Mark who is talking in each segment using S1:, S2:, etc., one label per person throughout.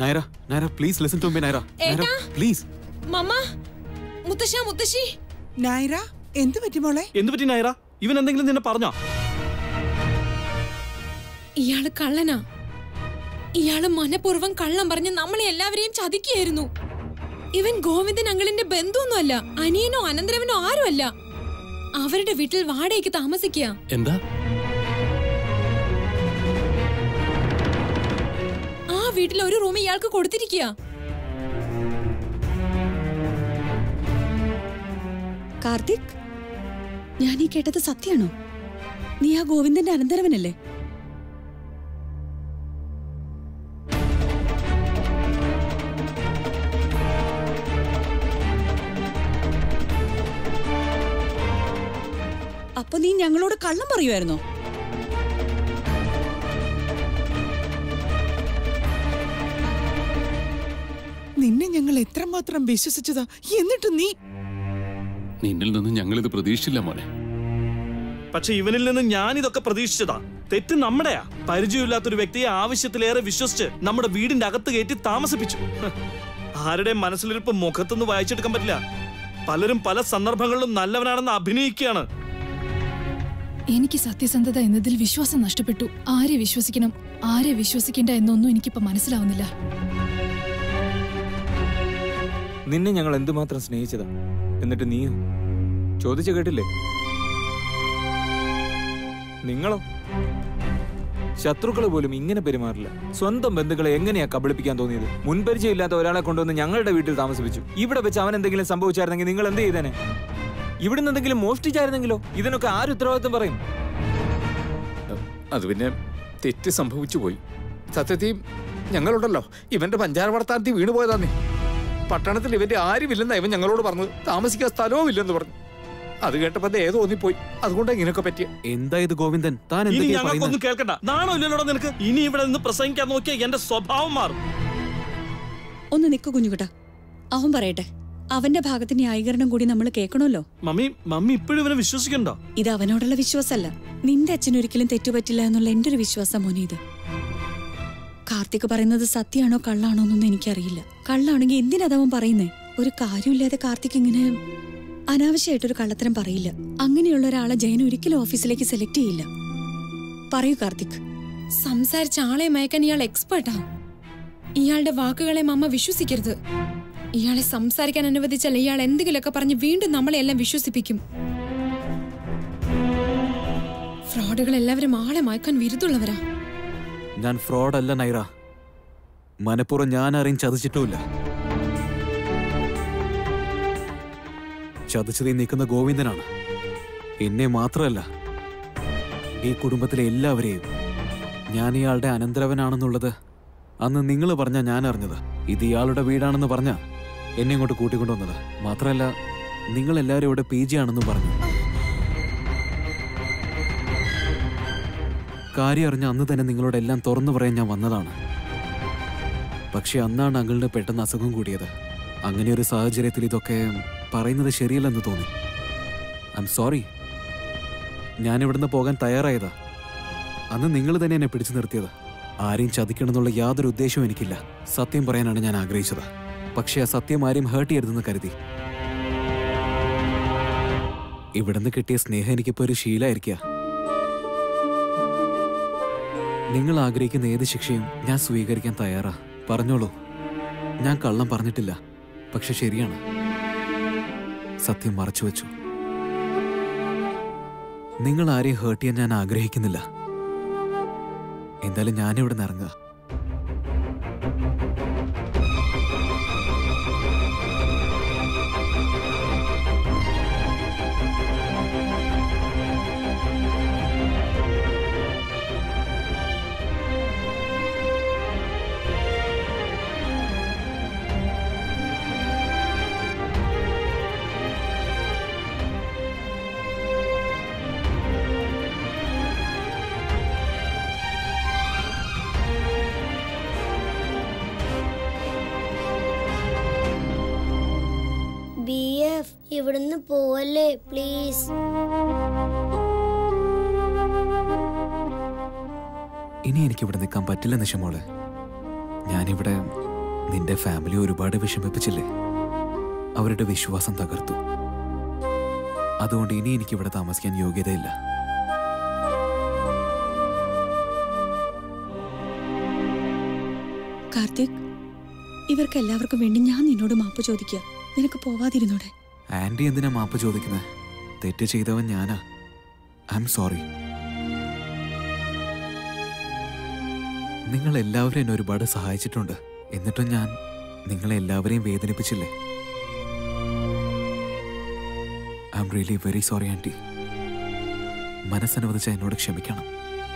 S1: നയറ നയറ please listen to me നയറ നയറ
S2: ഏട്ടാ.
S1: പ്ലീസ്
S2: മമ്മ മുത്തശ്ശ മുത്തശ്ശി
S3: നായര എന്ത് പറ്റി മോളെ
S4: എന്തു പറ്റി നയറ ഇവൻ എന്തെങ്കിലും നിന്നെ പറഞ്ഞോ
S2: ഇയാള് കള്ളനാ ഇയാള് മനഃപൂർവ്വം കള്ളം പറഞ്ഞ് നമ്മളെ എല്ലാവരെയും ചതിക്കുകയായിരുന്നു ഇവൻ ഗോവിന്ദൻ അങ്കിളിന്റെ ബന്ധുവൊന്നുമല്ല അനിയനോ അനന്തരവനോ ആരുമല്ല അവരുടെ വീട്ടിൽ വാടകയ്ക്ക് താമസിക്കുക
S5: എന്താ
S2: ആ വീട്ടിൽ ഒരു റൂം ഇയാൾക്ക് കൊടുത്തിരിക്കുക
S6: കാർത്തിക് ഞാൻ ഈ കേട്ടത് സത്യാണോ നീ ആ ഗോവിന്ദന്റെ അനന്തരവനല്ലേ അപ്പൊ നീ ഞങ്ങളോട് കള്ളം പറയുമായിരുന്നോ
S3: നിന്നെ ഞങ്ങൾ എത്രമാത്രം വിശ്വസിച്ചതാ എന്നിട്ട് നീ
S5: നിന്നിൽ നിന്ന് ഞങ്ങളിത് പ്രതീക്ഷിച്ചില്ല മോനെ
S4: പക്ഷെ ഇവനിൽ നിന്ന് ഞാൻ ഇതൊക്കെ പ്രതീക്ഷിച്ചതാ തെറ്റ് നമ്മുടെയാ പരിചയമില്ലാത്തൊരു വ്യക്തിയെ ആവശ്യത്തിലേറെ വിശ്വസിച്ച് നമ്മുടെ വീടിന്റെ അകത്ത് കയറ്റി താമസിപ്പിച്ചു ഹ്. ആരുടെ മനസ്സിലിരിപ്പ് മുഖത്തൊന്ന് വായിച്ചെടുക്കാൻ പറ്റില്ല പലരും പല സന്ദർഭങ്ങളിലും നല്ലവനാണെന്ന് അഭിനയിക്കുകയാണ്
S7: എനിക്ക് സത്യസന്ധത എന്നതിൽ വിശ്വാസം നഷ്ടപ്പെട്ടു ആരെ വിശ്വസിക്കണം ആരെ വിശ്വസിക്കേണ്ട എന്നൊന്നും എനിക്കിപ്പോ മനസ്സിലാവുന്നില്ല
S8: നിന്നെ ഞങ്ങൾ എന്തുമാത്രം സ്നേഹിച്ചതാ എന്നിട്ട് നീയോ ചോദിച്ചു കേട്ടില്ലേ നിങ്ങളോ ശത്രുക്കൾ പോലും ഇങ്ങനെ പെരുമാറില്ല സ്വന്തം ബന്ധുക്കളെ എങ്ങനെയാ കബളിപ്പിക്കാൻ തോന്നിയത് മുൻപരിചയമില്ലാത്ത ഒരാളെ കൊണ്ടുവന്ന് ഞങ്ങളുടെ വീട്ടിൽ താമസിപ്പിച്ചു ഇവിടെ വെച്ച് അവൻ എന്തെങ്കിലും സംഭവിച്ചായിരുന്നെങ്കിൽ നിങ്ങൾ എന്ത് ചെയ്തേനെ ഇവിടുന്ന് എന്തെങ്കിലും മോഷ്ടിച്ചായിരുന്നെങ്കിലോ ഇതിനൊക്കെ ആര് ഉത്തരവാദിത്വം പറയും
S9: അത് പിന്നെ തെറ്റ് സംഭവിച്ചു പോയി സത്യത്തിൽ ഞങ്ങളുണ്ടല്ലോ ഇവന്റെ പഞ്ചാര വളർത്താനത്തിൽ വീണുപോയതാന്നേ പട്ടണത്തിൽ ഇവന്റെ ആരുമില്ലെന്നാ ഇവൻ ഞങ്ങളോട് പറഞ്ഞത് താമസിക്കാൻ സ്ഥലവും ഇല്ലെന്ന് പറഞ്ഞു അത് കേട്ടപ്പോ ദേ തോന്നിപ്പോയി അതുകൊണ്ട് ഇങ്ങനെയൊക്കെ പറ്റിയ
S1: എന്താ ഇത് ഗോവിന്ദൻ താൻ
S4: ഇനി
S1: എന്തൊക്കെയാ
S4: ഞങ്ങൾക്കൊന്നും
S1: പറയുന്നത്
S4: കേൾക്കണ്ട നാണോ ഇല്ലല്ലോടാ നിനക്ക് ഇനി ഇവിടെ നിന്ന് പ്രസംഗിക്കാൻ നോക്കിയാൽ എന്റെ സ്വഭാവം മാറും
S6: ഒന്ന് നിക്ക് കുഞ്ഞുകുട്ട അവൻ പറയട്ടെ അവന്റെ ഭാഗത്ത് ന്യായീകരണം കൂടി നമ്മൾ കേൾക്കണമല്ലോ
S4: മമ്മി മമ്മി ഇപ്പോഴും ഇവനെ വിശ്വസിക്കണ്ടോ
S6: ഇത് അവനോടുള്ള വിശ്വാസമല്ല നിന്റെ അച്ഛൻ ഒരിക്കലും തെറ്റുപറ്റില്ല എന്നുള്ള എന്റെ ഒരു വിശ്വാസം മോനെ ഇത് കാർത്തിക് പറയുന്നത് സത്യമാണോ കള്ളാണോ എന്നൊന്നും എനിക്കറിയില്ല കള്ളാണെങ്കിൽ എന്തിനതവൻ പറയുന്നേ ഒരു കാര്യമില്ലാതെ കാർത്തിക് ഇങ്ങനെ അനാവശ്യമായിട്ടൊരു കള്ളത്തരം പറയില്ല അങ്ങനെയുള്ള ഒരാളെ ജയൻ ഒരിക്കലും ഓഫീസിലേക്ക് സെലക്ട് ചെയ്യില്ല പറയൂ കാർത്തിക്
S2: സംസാരിച്ച ആളെ മയക്കാൻ ഇയാൾ എക്സ്പേർട്ടാ ഇയാളുടെ വാക്കുകളെ മമ്മ വിശ്വസിക്കരുത് ഇയാളെ സംസാരിക്കാൻ അനുവദിച്ചാൽ ഇയാൾ എന്തെങ്കിലുമൊക്കെ പറഞ്ഞ് വീണ്ടും നമ്മളെ എല്ലാം വിശ്വസിപ്പിക്കും ഫ്രോഡുകൾ എല്ലാവരും ആളെ മയക്കാൻ വിരുദ്ധുള്ളവരാ
S1: ഞാൻ ഫ്രോഡ് അല്ല നൈറ മനഃപൂർവ്വം ഞാൻ ആരെയും ചതിച്ചിട്ടുമില്ല ചതിച്ചതി നിൽക്കുന്ന ഗോവിന്ദനാണ് എന്നെ മാത്രമല്ല ഈ കുടുംബത്തിലെ എല്ലാവരെയും ഞാൻ ഇയാളുടെ അനന്തരവനാണെന്നുള്ളത് അന്ന് നിങ്ങൾ പറഞ്ഞ ഞാൻ അറിഞ്ഞത് ഇത് ഇയാളുടെ വീടാണെന്ന് പറഞ്ഞ എന്നെ ഇങ്ങോട്ട് കൂട്ടിക്കൊണ്ടുവന്നത് മാത്രമല്ല നിങ്ങൾ എല്ലാവരും ഇവിടെ പി ജി ആണെന്നും പറഞ്ഞു കാര്യം അറിഞ്ഞ അന്ന് തന്നെ നിങ്ങളോട് എല്ലാം തുറന്നു പറയാൻ ഞാൻ വന്നതാണ് പക്ഷെ അന്നാണ് അങ്കിളിന് പെട്ടെന്ന് അസുഖം കൂടിയത് അങ്ങനെ ഒരു സാഹചര്യത്തിൽ ഇതൊക്കെ പറയുന്നത് ശരിയല്ലെന്ന് തോന്നി ഐ എം സോറി ഞാൻ ഇവിടുന്ന് പോകാൻ തയ്യാറായതാ അന്ന് നിങ്ങൾ തന്നെ എന്നെ പിടിച്ചു നിർത്തിയത് ആരെയും ചതിക്കണമെന്നുള്ള യാതൊരു ഉദ്ദേശവും എനിക്കില്ല സത്യം പറയാനാണ് ഞാൻ ആഗ്രഹിച്ചത് പക്ഷെ ആ സത്യം ആരെയും ഹേർട്ട് ചെയ്യരുതെന്ന് കരുതി ഇവിടുന്ന് കിട്ടിയ സ്നേഹം എനിക്കിപ്പോ ഒരു ശീലമായിരിക്കുക നിങ്ങൾ ആഗ്രഹിക്കുന്ന ഏത് ശിക്ഷയും ഞാൻ സ്വീകരിക്കാൻ തയ്യാറാ പറഞ്ഞോളൂ ഞാൻ കള്ളം പറഞ്ഞിട്ടില്ല പക്ഷെ ശരിയാണ് സത്യം മറച്ചു വെച്ചു നിങ്ങൾ ആരെയും ഹേർട്ട് ചെയ്യാൻ ഞാൻ ആഗ്രഹിക്കുന്നില്ല എന്തായാലും ഞാനിവിടെ നിന്ന് ഇറങ്ങുക
S10: ബി എഫ് ഇവിടുന്ന് പോവല്ലേ പ്ലീസ്
S1: ഇനി എനിക്ക് ഇവിടെ നിൽക്കാൻ പറ്റില്ല നിഷമോളെ ഞാനിവിടെ നിന്റെ ഫാമിലി ഒരുപാട് വിഷമിപ്പിച്ചില്ലേ അവരുടെ വിശ്വാസം തകർത്തു അതുകൊണ്ട് ഇനി എനിക്ക് ഇവിടെ താമസിക്കാൻ യോഗ്യതയില്ല
S6: കാർത്തിക് ഇവർക്ക് എല്ലാവർക്കും വേണ്ടി ഞാൻ നിന്നോട് മാപ്പ് ചോദിക്കുക നിനക്ക് പോവാതിരുന്നോടെ
S1: ആന്റി എന്തിനാ മാപ്പ് ചോദിക്കുന്നത് തെറ്റ് ചെയ്തവൻ ഞാനാ ഐ എം സോറി നിങ്ങൾ എല്ലാവരും എന്നെ ഒരുപാട് സഹായിച്ചിട്ടുണ്ട് എന്നിട്ടും ഞാൻ നിങ്ങളെ എല്ലാവരെയും വേദനിപ്പിച്ചില്ലേ I'm really very sorry aunty മനസ്സനുവദിച്ച എന്നോട് ക്ഷമിക്കണം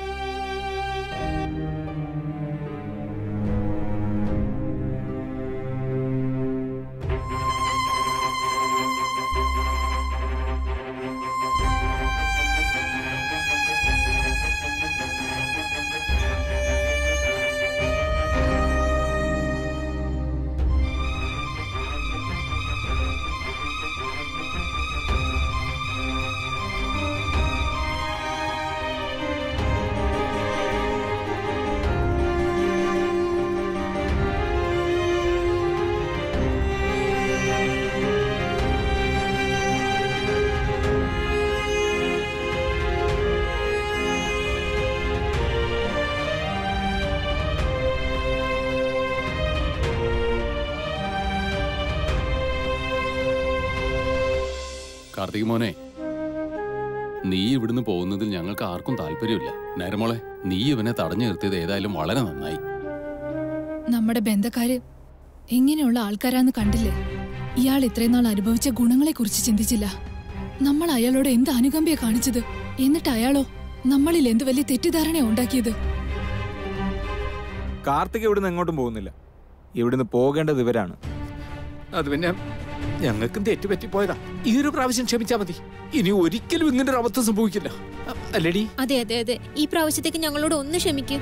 S5: കാർത്തിക് മോനെ നീ ഇവിടുന്ന് പോകുന്നതിൽ ഞങ്ങൾക്ക് ആർക്കും താല്പര്യമില്ല നേരമോളെ നീ ഇവനെ തടഞ്ഞു നിർത്തിയത് ഏതായാലും വളരെ നന്നായി
S7: നമ്മുടെ ബന്ധക്കാര് എങ്ങനെയുള്ള ആൾക്കാരാന്ന് കണ്ടില്ലേ ഇയാൾ ഇത്രയും നാൾ അനുഭവിച്ച ഗുണങ്ങളെ കുറിച്ച് ചിന്തിച്ചില്ല നമ്മൾ അയാളോട് എന്ത് അനുകമ്പയെ കാണിച്ചത് എന്നിട്ട് അയാളോ നമ്മളിൽ എന്ത് വലിയ തെറ്റിദ്ധാരണ ഉണ്ടാക്കിയത്
S8: കാർത്തിക് ഇവിടുന്ന് എങ്ങോട്ടും പോകുന്നില്ല ഇവിടുന്ന് പോകേണ്ടത് ഇവരാണ്
S9: അത് പിന്നെ ഞങ്ങൾക്കും തെറ്റുപറ്റിപ്പോയതാ ഈ ഒരു പ്രാവശ്യം ക്ഷമിച്ചാ മതി ഇനി ഒരിക്കലും ഇങ്ങനെ ഒരു അബദ്ധം സംഭവിക്കില്ല അ- അല്ലേടി
S2: അതെ അതെ അതെ ഈ പ്രാവശ്യത്തേക്ക് ഞങ്ങളോട് ഒന്ന് ക്ഷമിക്കും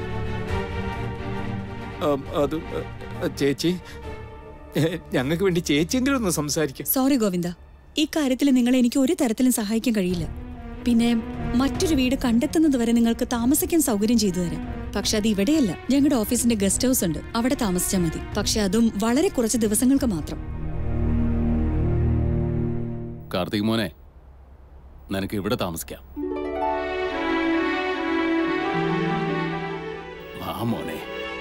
S9: ഉം, അത് അ, ചേച്ചി ഞങ്ങൾക്ക് വേണ്ടി ചേച്ചിയെങ്കിലും ഒന്ന് സംസാരിക്കാം
S6: സോറി ഗോവിന്ദ ഈ കാര്യത്തിൽ നിങ്ങളെ എനിക്ക് ഒരു തരത്തിലും സഹായിക്കാൻ കഴിയില്ല പിന്നെ മറ്റൊരു വീട് കണ്ടെത്തുന്നത് വരെ നിങ്ങൾക്ക് താമസിക്കാൻ സൗകര്യം ചെയ്തു തരാം പക്ഷെ അത് ഇവിടെയല്ല ഞങ്ങളുടെ ഓഫീസിന്റെ ഗസ്റ്റ് ഹൗസ് ഉണ്ട് അവിടെ താമസിച്ചാൽ മതി പക്ഷെ അതും വളരെ കുറച്ച് ദിവസങ്ങൾക്ക് മാത്രം
S5: കാർത്തിക് മോനെ നിനക്ക് ഇവിടെ താമസിക്കാം വാ മോനെ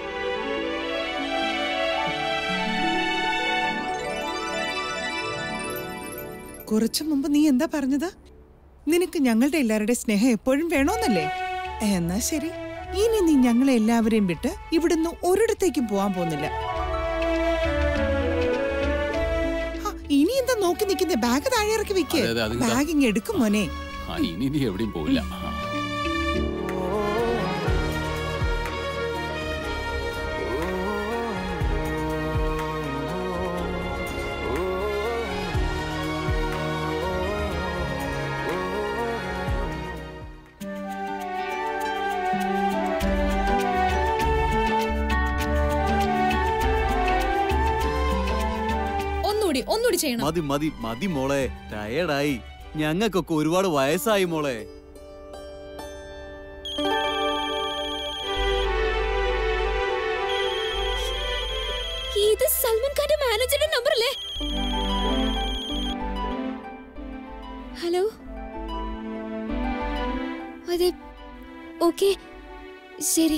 S3: കുറച്ചു മുമ്പ് നീ എന്താ പറഞ്ഞത് നിനക്ക് ഞങ്ങളുടെ എല്ലാവരുടെ സ്നേഹം എപ്പോഴും വേണോന്നല്ലേ എന്നാ ശരി ഇനി നീ ഞങ്ങളെ എല്ലാവരെയും വിട്ട് ഇവിടുന്ന് ഒരിടത്തേക്കും പോവാൻ പോകുന്നില്ല ആ, ഇനി എന്താ നോക്കി നിൽക്കുന്നേ ബാഗ് താഴെ ഇറക്കി വെക്ക്
S5: അതെ, അതെ, അത് ഇതാ.
S3: ബാഗ് ഇങ്ങ് എടുക്കും മോനെ
S5: ആ ഇനി നീ എവിടെയും പോവില്ല ആ.
S2: ഒന്നുകൂടി ഒന്നുകൂടി ചെയ്യണം
S11: മതി മതി മതി മോളെ ടയർഡായി ഞങ്ങൾക്കൊക്കെ ഒരുപാട് വയസ്സായി മോളെ
S2: ഇത് സൽമാൻ ഖാന്റെ മാനേജറുടെ നമ്പർ അല്ലേ ഹലോ അതെ ഓക്കെ ശരി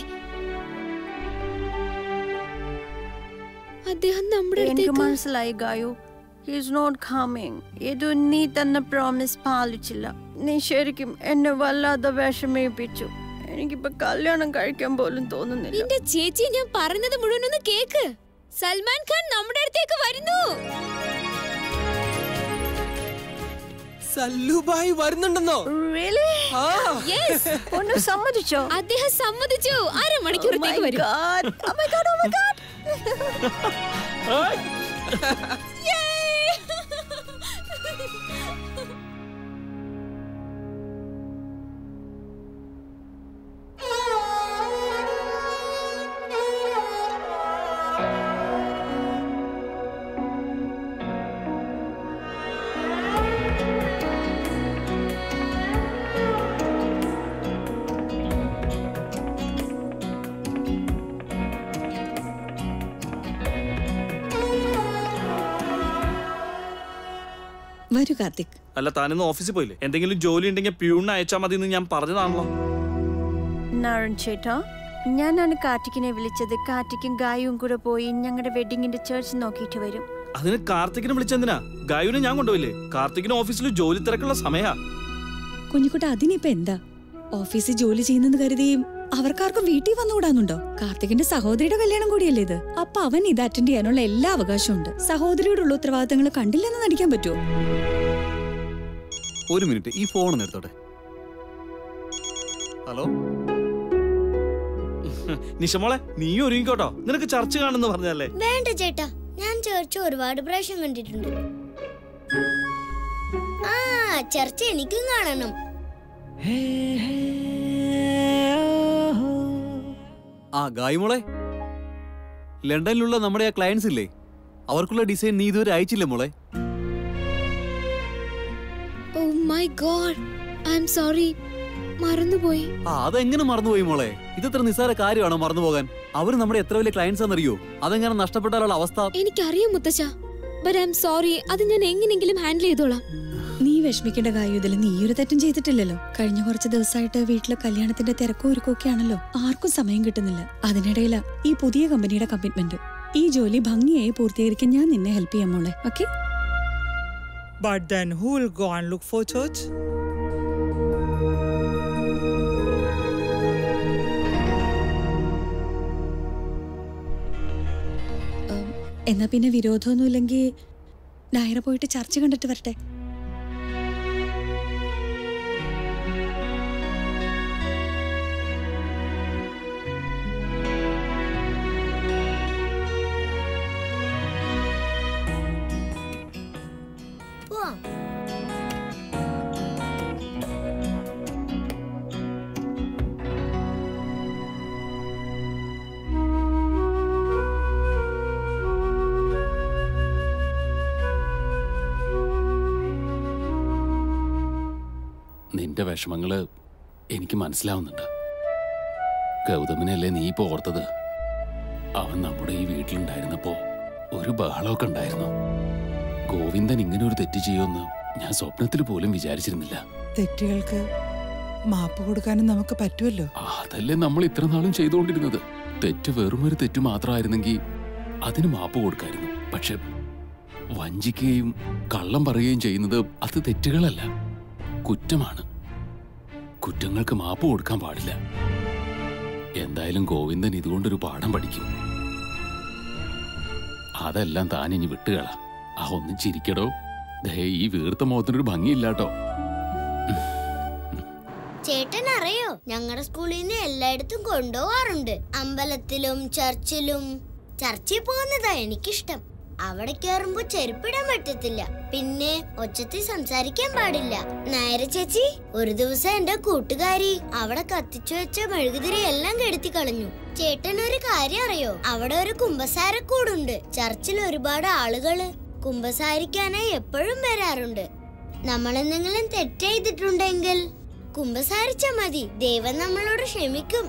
S2: അദ്ദേഹം നമ്മുടെ
S12: എനിക്ക്
S2: അടുത്തേക്ക്
S12: മനസ്സിലായി ഗായു ഹിസ് നോട്ട് കമ്മിങ് ഇത് നീ തന്ന പ്രോമിസ് പാലിച്ചില്ല നീ ശരിക്കും എന്നെ വല്ലാതെ വിഷമിപ്പിച്ചു എനിക്കിപ്പോ കല്യാണം കഴിക്കാൻ പോലും തോന്നുന്നില്ല
S2: നിന്റെ ചേച്ചി ഞാൻ പറഞ്ഞത് മുഴുവൻ ഒന്ന് കേക്ക് സൽമാൻ ഖാൻ നമ്മുടെ അടുത്തേക്ക് വരുന്നു
S13: സല്ലുബായി വരുന്നുണ്ടെന്നോ
S12: Really?
S2: Yes.
S12: ഒന്ന് സമ്മതിച്ചോ
S2: അദ്ദേഹം സമ്മതിച്ചു അരമണിക്കൂറത്തേക്ക് വരും
S12: God. Oh my God, oh my God.
S6: വരൂ കാർത്തിക്
S4: അല്ല താനിന്ന് ഓഫീസിൽ പോയില്ലേ എന്തെങ്കിലും ജോലി ഉണ്ടെങ്കിൽ പ്യൂണിനെ അയച്ചാൽ മതി എന്ന് ഞാൻ പറഞ്ഞതാണല്ലോ
S12: നാരായൺ ചേട്ടാ ഞാനാണ് കാർത്തിക്കിനെ വിളിച്ചത് കാർത്തിക്കും ഗായവും കൂടെ പോയി ഞങ്ങളുടെ വെഡിങ്ങിന്റെ ചർച്ച് നോക്കിയിട്ട് വരും
S4: അതിന് കാർത്തികിനെ വിളിച്ചെന്തിനാ ഗായുവിനെ ഞാൻ കൊണ്ടുപോയില്ലേ കാർത്തികിന് ഓഫീസിൽ ജോലി തിരക്കുള്ള സമയാ
S6: കുഞ്ഞുകുട്ട അതിനിപ്പോ എന്താ ഓഫീസിൽ ജോലി ചെയ്യുന്നെന്ന് കരുതി അവർക്കാർക്കും വീട്ടിൽ വന്നുകൂടാന്നുണ്ടോ കാർത്തികിന്റെ സഹോദരിയുടെ കല്യാണം കൂടിയല്ലേ ഇത് അപ്പൊ അവൻ ഇത് അറ്റൻഡ് ചെയ്യാനുള്ള എല്ലാ അവകാശവും ഉണ്ട് സഹോദരിയോടുള്ള ഉത്തരവാദിത്തങ്ങൾ കണ്ടില്ലെന്ന് നടിക്കാൻ പറ്റുമോ
S11: ഒരു മിനിറ്റ് ഈ ഫോൺ ഒന്ന് എടുത്തോട്ടെ ഹലോ
S4: നിഷമോളെ നീ ഒരുങ്ങിക്കോട്ടോ നിനക്ക് ചർച്ച കാണുന്നു പറഞ്ഞല്ലേ
S10: വേണ്ട ചേട്ടാ ഞാൻ ചേർച്ച് ഒരുപാട് പ്രാവശ്യം കണ്ടിട്ടുണ്ട് ആ ചർച്ച എനിക്കും കാണണം
S11: ആ ഗായ്മോളെ ലണ്ടനിലുള്ള നമ്മുടെ ആ ക്ലയൻസ് ഇല്ലേ അവർക്കുള്ള ഡിസൈൻ നീ ഇതുവരെ അയച്ചില്ലേ മോളെ
S2: oh my god I'm sorry മറന്നുപോയി
S11: ആ അതെങ്ങനെ മറന്നുപോയി മോളെ ഇതത്ര നിസ്സാര കാര്യമാണോ മറന്നുപോകാൻ അവർ നമ്മുടെ എത്ര വലിയ ക്ലയൻസ് ആണെന്നറിയോ അതെങ്ങനെ നഷ്ടപ്പെട്ടാലുള്ള അവസ്ഥ
S2: എനിക്കറിയാം മുത്തശ്ശ ബട്ട് ഐ എം സോറി അത് ഞാൻ എങ്ങനെയെങ്കിലും ഹാൻഡിൽ ചെയ്തോളാം
S6: നീ വിഷമിക്കേണ്ട കാര്യം ഇതിൽ നീ ഒരു തെറ്റും ചെയ്തിട്ടില്ലല്ലോ കഴിഞ്ഞ കുറച്ച് ദിവസമായിട്ട് വീട്ടിലെ കല്യാണത്തിന്റെ തിരക്കും ഒരുക്കൊക്കെ ആണല്ലോ ആർക്കും സമയം കിട്ടുന്നില്ല അതിനിടയിലാ ഈ പുതിയ കമ്പനിയുടെ കമ്മിറ്റ്മെന്റ് ഈ ജോലി ഭംഗിയായി പൂർത്തീകരിക്കാൻ ഞാൻ നിന്നെ ഹെൽപ്പ് ചെയ്യാം മോളെ okay
S3: But then who will go and look for church?
S6: എന്നാ പിന്നെ വിരോധമൊന്നുമില്ലെങ്കിൽ ഡയറ പോയിട്ട് ചർച്ച കണ്ടിട്ട് വരട്ടെ
S10: പോവാം
S5: നിന്റെ വിഷമങ്ങള് എനിക്ക് മനസ്സിലാവുന്നുണ്ട് ഗൗതമിനല്ലേ നീ ഇപ്പൊ ഓർത്തത് അവൻ നമ്മുടെ ഈ വീട്ടിലുണ്ടായിരുന്നപ്പോ ഒരു ബഹളമൊക്കെ ഉണ്ടായിരുന്നു ഗോവിന്ദൻ ഇങ്ങനെ ഒരു തെറ്റ് ചെയ്യുമെന്ന് ഞാൻ സ്വപ്നത്തിൽ പോലും വിചാരിച്ചിരുന്നില്ല
S3: തെറ്റുകൾക്ക് മാപ്പ് കൊടുക്കാനും നമുക്ക് പറ്റുമല്ലോ
S5: അതല്ലേ നമ്മൾ ഇത്ര നാളും ചെയ്തുകൊണ്ടിരുന്നത് തെറ്റ് വെറും ഒരു തെറ്റ് മാത്രമായിരുന്നെങ്കിൽ അതിന് മാപ്പ് കൊടുക്കായിരുന്നു പക്ഷെ വഞ്ചിക്കുകയും കള്ളം പറയുകയും ചെയ്യുന്നത് അത് തെറ്റുകളല്ല കുറ്റമാണ് കുറ്റങ്ങൾക്ക് മാപ്പ് കൊടുക്കാൻ പാടില്ല എന്തായാലും ഗോവിന്ദൻ ഇതുകൊണ്ടൊരു പാഠം പഠിക്കും അതെല്ലാം താൻ ഇനി വിട്ടുകള ആ ഒന്ന് ചിരിക്കടോ ദേ ഈ വീർത്ത മുഖത്തിനൊരു ഭംഗിയില്ലാട്ടോ
S10: ചേട്ടൻ അറിയോ ഞങ്ങളുടെ സ്കൂളിൽ നിന്ന് എല്ലായിടത്തും കൊണ്ടുപോവാറുണ്ട് അമ്പലത്തിലും ചർച്ചിലും ചർച്ചിൽ പോകുന്നതാ എനിക്കിഷ്ടം അവിടെ കയറുമ്പോ ചെരുപ്പിടാൻ പറ്റത്തില്ല പിന്നെ ഒച്ചത്തിൽ സംസാരിക്കാൻ പാടില്ല നായര ചേച്ചി ഒരു ദിവസം എന്റെ കൂട്ടുകാരി അവിടെ കത്തിച്ചു വെച്ച മെഴുകുതിരി എല്ലാം കെടുത്തി കളഞ്ഞു ചേട്ടൻ ഒരു കാര്യം അറിയോ അവിടെ ഒരു കുമ്പസാരക്കൂടുണ്ട് ചർച്ചിൽ ഒരുപാട് ആളുകള് കുമ്പസാരിക്കാനായി എപ്പോഴും വരാറുണ്ട് നമ്മൾ എന്തെങ്കിലും തെറ്റ് ചെയ്തിട്ടുണ്ടെങ്കിൽ കുമ്പസാരിച്ച മതി ദൈവം നമ്മളോട് ക്ഷമിക്കും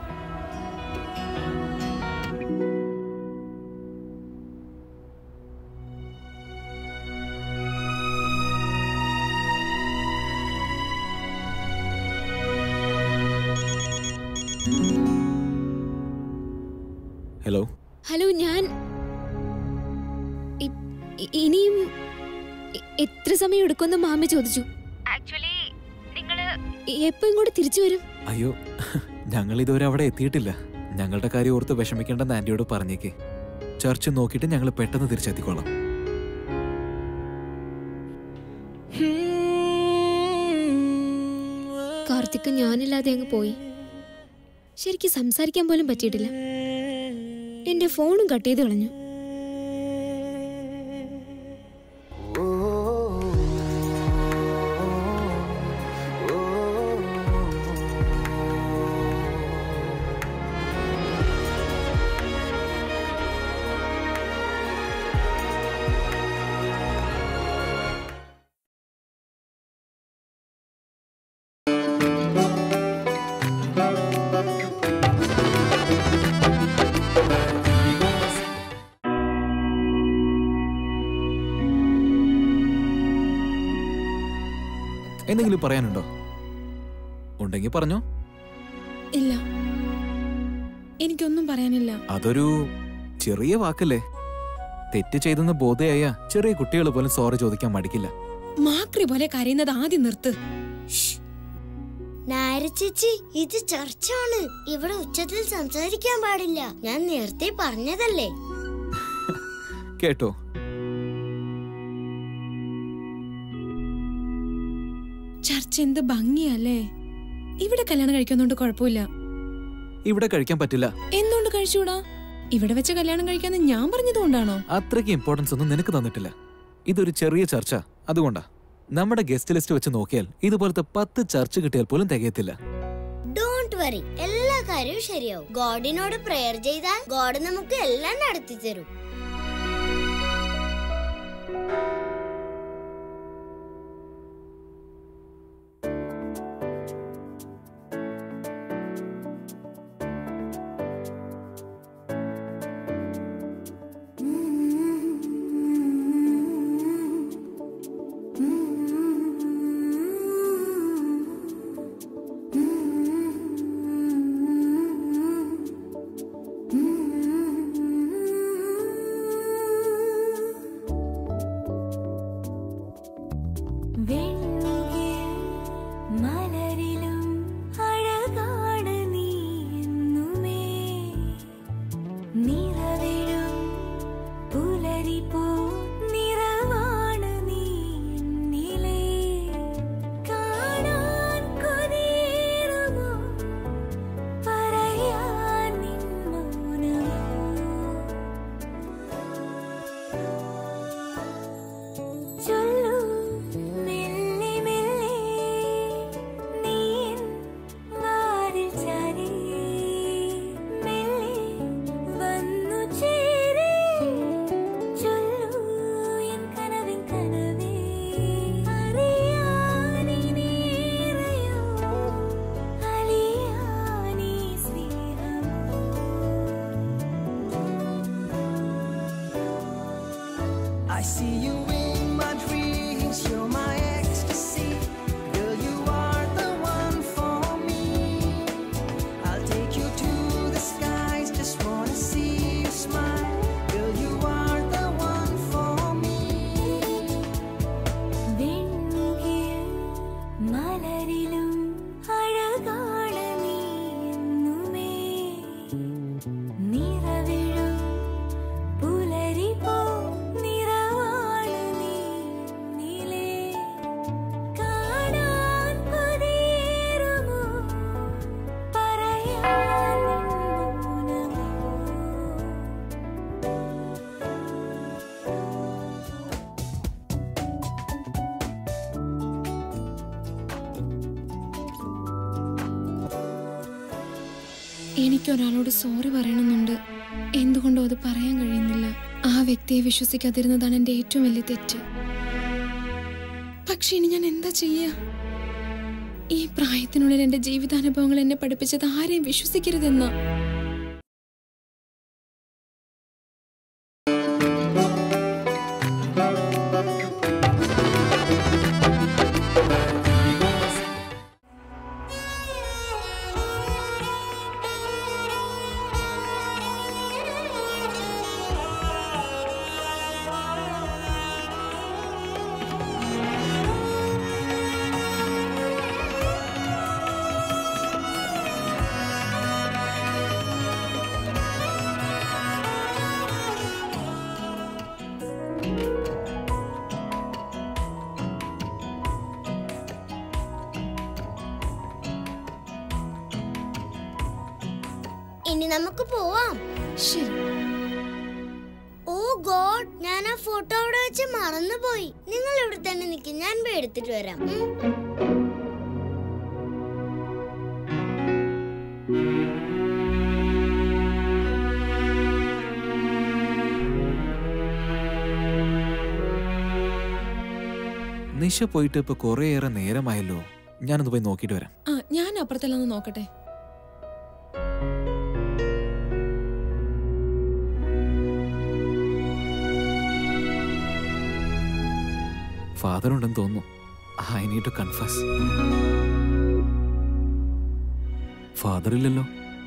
S1: ഹലോ
S2: ഹലോ ഞാൻ ഇ- ഇ- ഇനിയും എ- എത്ര സമയം എടുക്കുമെന്ന് മാമി ചോദിച്ചു ആക്ച്വലി നിങ്ങള് എപ്പോ ഇങ്ങോട്ട് തിരിച്ചു വരും
S1: അയ്യോ ഞങ്ങൾ ഇതുവരെ അവിടെ എത്തിയിട്ടില്ല ഞങ്ങളുടെ കാര്യം ഓർത്ത് വിഷമിക്കേണ്ടെന്ന് ആന്റിയോട് പറഞ്ഞേക്ക് ചർച്ച് നോക്കിയിട്ട് ഞങ്ങൾ പെട്ടെന്ന് തിരിച്ചെത്തിക്കോളാം
S2: കാർത്തിക് ഞാനില്ലാതെ അങ്ങ് പോയി ശരിക്കും സംസാരിക്കാൻ പോലും പറ്റിയിട്ടില്ല എന്റെ ഫോണും കട്ട് ചെയ്ത് കളഞ്ഞു
S1: എന്തെങ്കിലും പറയാനുണ്ടോ ഉണ്ടെങ്കിൽ പറഞ്ഞോ
S2: ഇല്ല എനിക്കൊന്നും പറയാനില്ല
S1: അതൊരു ചെറിയ വാക്കല്ലേ തെറ്റ് ചെയ്തെന്ന് ബോധയായ ചെറിയ കുട്ടികൾ പോലും സോറി ചോദിക്കാൻ മടിക്കില്ല
S2: മാക്രി പോലെ കരയുന്നത് ആദ്യം നിർത്ത്
S10: നായര ചേച്ചി ഇത് ചർച്ചാണ് ഇവിടെ ഉച്ചത്തിൽ സംസാരിക്കാൻ പാടില്ല ഞാൻ നേരത്തെ പറഞ്ഞതല്ലേ
S1: കേട്ടോ
S2: ചർച്ച എന്ത് ഭംഗിയല്ലേ ഇവിടെ കല്യാണം കഴിക്കുന്നോണ്ട് കുഴപ്പമില്ല
S1: ഇവിടെ കഴിക്കാൻ പറ്റില്ല
S2: എന്തുകൊണ്ട് കഴിച്ചുകൂടാ ഇവിടെ വെച്ച് കല്യാണം കഴിക്കാന്ന് ഞാൻ പറഞ്ഞതുകൊണ്ടാണോ
S1: അത്രയ്ക്ക് ഇമ്പോർട്ടൻസ് ഒന്നും നിനക്ക് തന്നിട്ടില്ല ഇതൊരു ചെറിയ ചർച്ച അതുകൊണ്ടാ നമ്മുടെ ഗസ്റ്റ് ലിസ്റ്റ് വെച്ച് നോക്കിയാൽ ഇതുപോലത്തെ പത്ത് ചർച്ച കിട്ടിയാൽ പോലും തികയത്തില്ല
S10: ഡോണ്ട് വറി എല്ലാ കാര്യവും ശരിയാവും ഗോഡിനോട് പ്രെയർ ചെയ്താൽ ഗോഡ് നമുക്ക് എല്ലാം നടത്തി തരും
S13: മലരിലും അഴകാണ് നീ എന്നുമേ നിറവിലും പുലരി പോ നിറവാണ് നീ എന്നിലേ കാണാൻ കൊതിയേറുമോ പറയാൻ നിൻ മൗനമോ ചൊല്ലൂ മെല്ലെ മെല്ലെ നീ എൻ വാതിൽ ചാരി മെല്ലെ വന്നു ചേരേ ചൊല്ലൂ എൻ കനവിൻ കനവേ അറിയാനിനേറെയോ അലിയാനീ സ്നേഹമോ
S14: I see you in my dreams, you're my ecstasy. Girl, you are the one for me. I'll take you to the skies, just wanna see you smile. Girl, you are the one for me.
S13: വെൺമുകിൽ മലരിലും അഴകാണ് നീ എന്നുമേ നിറവിഴും പുലരി പോ നിറവാണ് നീ നിലേ കാണാൻ കൊതിയേറുമോ പറയാൻ നിൻ മൗനമോ
S2: എനിക്കൊരാളോട് സോറി പറയണമെന്നുണ്ട് എന്തുകൊണ്ടോ അത് പറയാൻ കഴിയുന്നില്ല ആ വ്യക്തിയെ വിശ്വസിക്കാതിരുന്നതാണ് എന്റെ ഏറ്റവും വലിയ തെറ്റ് പക്ഷെ ഇനി ഞാൻ എന്താ ചെയ്യാ ഈ പ്രായത്തിനുള്ളിൽ എന്റെ ജീവിതാനുഭവങ്ങൾ എന്നെ പഠിപ്പിച്ചത് ആരെയും വിശ്വസിക്കരുതെന്ന
S10: ഇനി നമുക്ക് പോവാം
S2: ശരി
S10: ഓ ഗോഡ് ഞാൻ ആ ഫോട്ടോ അവിടെ വെച്ച് മറന്നുപോയി നിങ്ങൾ ഇവിടെ തന്നെ നിൽക്കും ഞാൻ പോയി എടുത്തിട്ട് വരാം ഉം.
S1: നിശ പോയിട്ട് ഇപ്പൊ കുറേയേറെ നേരമായല്ലോ ഞാനൊന്ന് പോയി നോക്കിയിട്ട് വരാം
S2: ആ ഞാൻ അപ്പുറത്തെല്ലാം ഒന്ന് നോക്കട്ടെ
S1: ഫാദർ ഉണ്ടെന്ന് തോന്നുന്നു I need to confess father ഇല്ലല്ലോ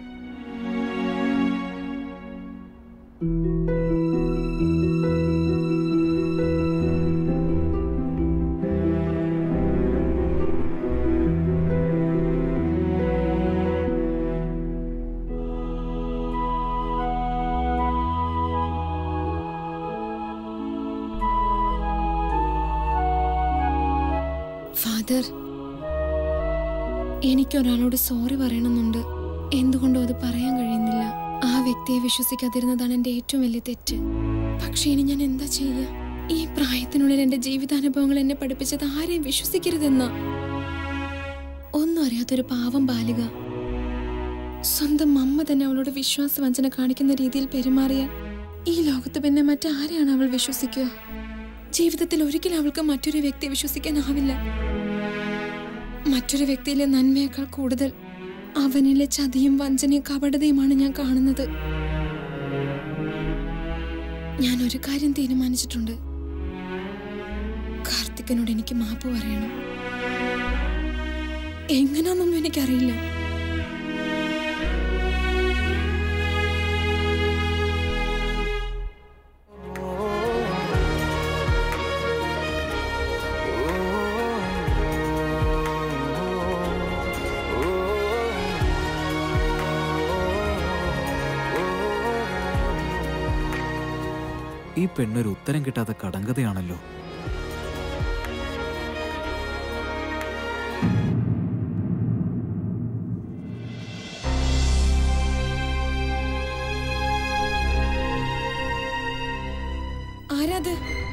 S2: ഫാദർ എനിക്കൊരാളോട് സോറി പറയണമെന്നുണ്ട് എന്തുകൊണ്ടോ അത് പറയാൻ കഴിയുന്നില്ല ആ വ്യക്തിയെ വിശ്വസിക്കാതിരുന്നതാണ് എന്റെ ഏറ്റവും വലിയ തെറ്റ് പക്ഷെ ഇനി ഞാൻ എന്താ ചെയ്യുക ഈ പ്രായത്തിനുള്ളിൽ എന്റെ ജീവിതാനുഭവങ്ങൾ എന്നെ പഠിപ്പിച്ചത് ആരെയും വിശ്വസിക്കരുതെന്ന ഒന്നും അറിയാത്തൊരു പാവം ബാലിക സ്വന്തം അമ്മ തന്നെ അവളോട് വിശ്വാസവഞ്ചന കാണിക്കുന്ന രീതിയിൽ പെരുമാറിയ ഈ ലോകത്ത് പിന്നെ മറ്റാരെയാണ് അവൾ വിശ്വസിക്കുക ജീവിതത്തിൽ ഒരിക്കലും അവൾക്ക് മറ്റൊരു വ്യക്തിയെ വിശ്വസിക്കാനാവില്ല മറ്റൊരു വ്യക്തിയിലെ നന്മയേക്കാൾ കൂടുതൽ അവനിലെ ചതിയും വഞ്ചനയും കപടതയുമാണ് ഞാൻ കാണുന്നത് ഞാൻ ഒരു കാര്യം തീരുമാനിച്ചിട്ടുണ്ട് കാർത്തികനോട് എനിക്ക് മാപ്പ് പറയണം എങ്ങനാന്നൊന്നും എനിക്കറിയില്ല
S1: ഈ പെണ്ണൊരു ഉത്തരം കിട്ടാത്ത കടങ്കഥയാണല്ലോ
S2: ആരാത്